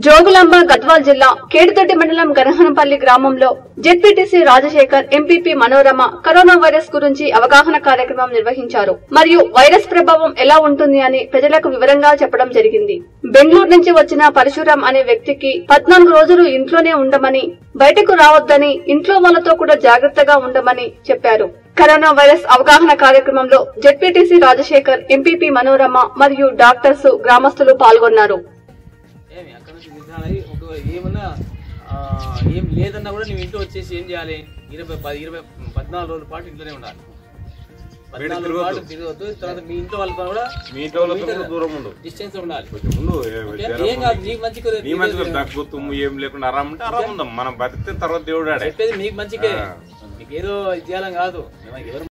జోగులాంబ గద్వాల్ జిల్లా కేడుదొడ్డి మండలం గరహనపల్లి గ్రామంలో ZPTC Rajasekhar MPP Manorama corona virus గురించి అవగాహన కార్యక్రమం నిర్వహించారు మరియు వైరస్ ప్రభావం ఎలా ఉంటుంది అని ప్రజలకు వివరంగా చెప్పడం జరిగింది బెంగళూరు నుంచి వచ్చిన పరశురాం అనే వ్యక్తికి పద్నాలుగు రోజులు ఇంట్లోనే ఉండమని బయటకు రావద్దని ఇంట్లో వాళ్ళతో కూడా జాగ్రత్తగా ఉండమని చెప్పారు కరోనా వైరస్ అవగాహన కార్యక్రమంలో జెడ్పీటీసీ రాజశేఖర్ ఎంపీపీ మనోరమ మరియు డాక్టర్స్ గ్రామస్తులు పాల్గొన్నారు ఏమి అక్కడ నుంచి విధానం అయ్యి ఒక ఏమన్నా ఆ, ఏం లేదన్నా కూడా నువ్వు ఇంట్లో వచ్చేసి ఏం చేయాలి ఇరవై పది ఇరవై పద్నాలుగు రోజుల పాటు ఇంట్లోనే ఉండాలి పద్నాలుగు రోజుల పాటు తిరగద్దు తర్వాత మీ ఇంట్లో వాళ్ళతో కూడా మీ ఇంట్లో వాళ్ళతో కూడా దూరం ఉండు డిస్టెన్స్ ఉండాలి కొంచెం ఉండు ఏ- ఓకే? జ్వరం ఏం కాదు నీకు మంచిగా నీ మంచిగా దగ్గు తుమ్ము ఏం లేకుండా ఆరాం ఉంటే ఆరాం ఉందాం మనం బతికితే తర్వాత దేవుడు ఆడే చెప్పేది మీకు మంచికే ఆ. మీకు ఏదో ఇది చేయాలని కాదు ఎవరు